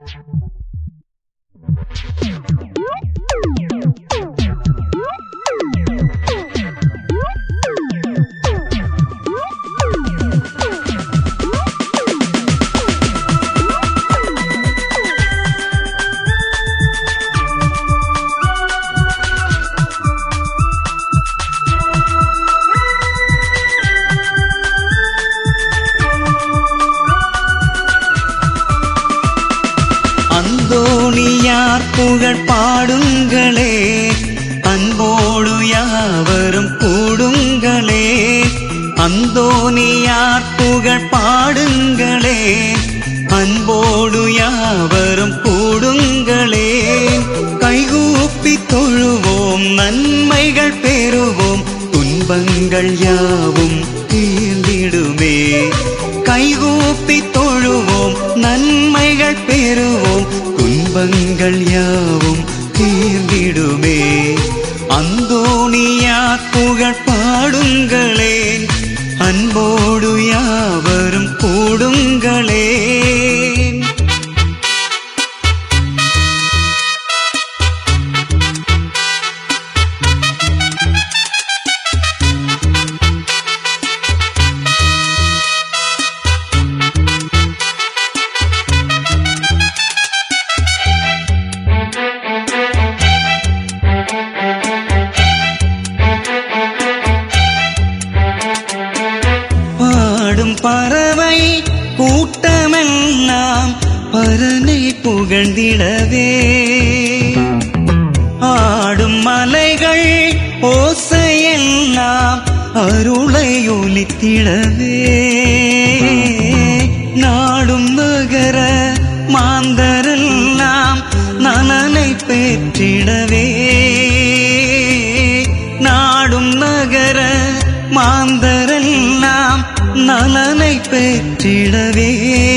அந்தோணியார் புகழ் பாடுங்களே அன்போடு யாவரும் கூடுங்களே அந்தோணியார் புகழ் பாடுங்களே அன்போடு யாவரும் கூடுங்களே கைகூப்பி தொழுவோம் நன்மைகள் பெறுவோம் துன்பங்கள் யாவும் தீர்ந்திடுமே கைகூப்பி தொழுவோம் நன்மைகள் பெறுவோம் துன்பங்கள் யாவும் தீர்ந்திடுமே அந்தோணியா புகழ் பாடுங்களேன் அன்போடு யாவரும் கூடுங்களேன் பாடும் பறவை கூட்டமெல்லாம் பரனை புகழ்ந்திடவே ஆடும் மலைகள் ஓசையெல்லாம் அருளை ஒலித்திடவே நாடும் நகர மாந்தரெல்லாம் நலனை பெற்றிடவே நாடும் நகர மாந்தரெல்லாம் நலனை பெற்றிடவே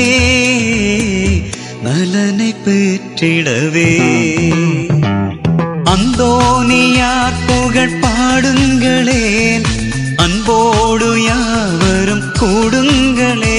நலனை பெற்றிடவே அந்தோனியார் புகழ் பாடுங்களேன் அன்போடு யாவரும் கூடுங்களே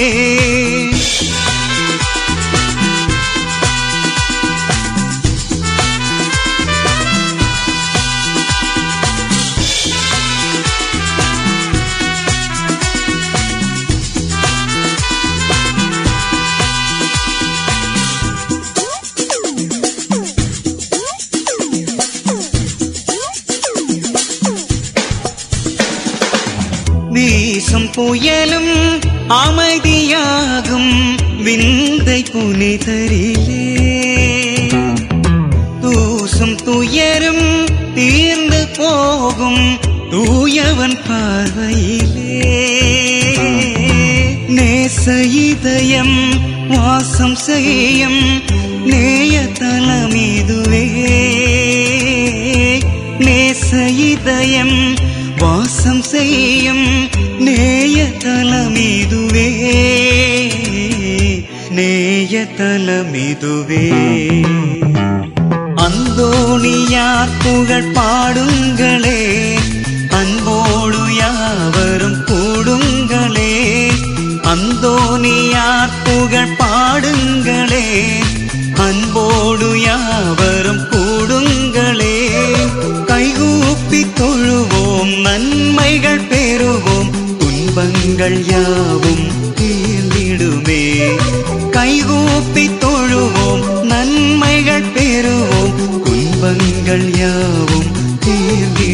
வீசும் புயலும் அமைதியாகும் விந்தை புனிதரிலே தூசும் துயரும் தீர்ந்து போகும் தூயவன் பார்வையிலே நேச இதயம் வாசம் செய்யும் நேய தலமிதுவே நேச இதயம் வாசம் செய்யும் நேய தலமிதுவே நேய தலமிதுவே அந்தோணியார் புகழ் பாடுங்களே அன்போடு யாவரும் கூடுங்களே அந்தோணியார் புகழ் பாடுங்களே அன்போடு யாவரும் கூடுங்களே கைகூப்பி தொழுவோம் நன்மைகள் பெறுவோம் துன்பங்கள் யாவும் தீர்ந்திடுமே கைகூப்பி தொழுவோம் நன்மைகள் பெறுவோம் துன்பங்கள் யாவும் தீர்ந்திடுமே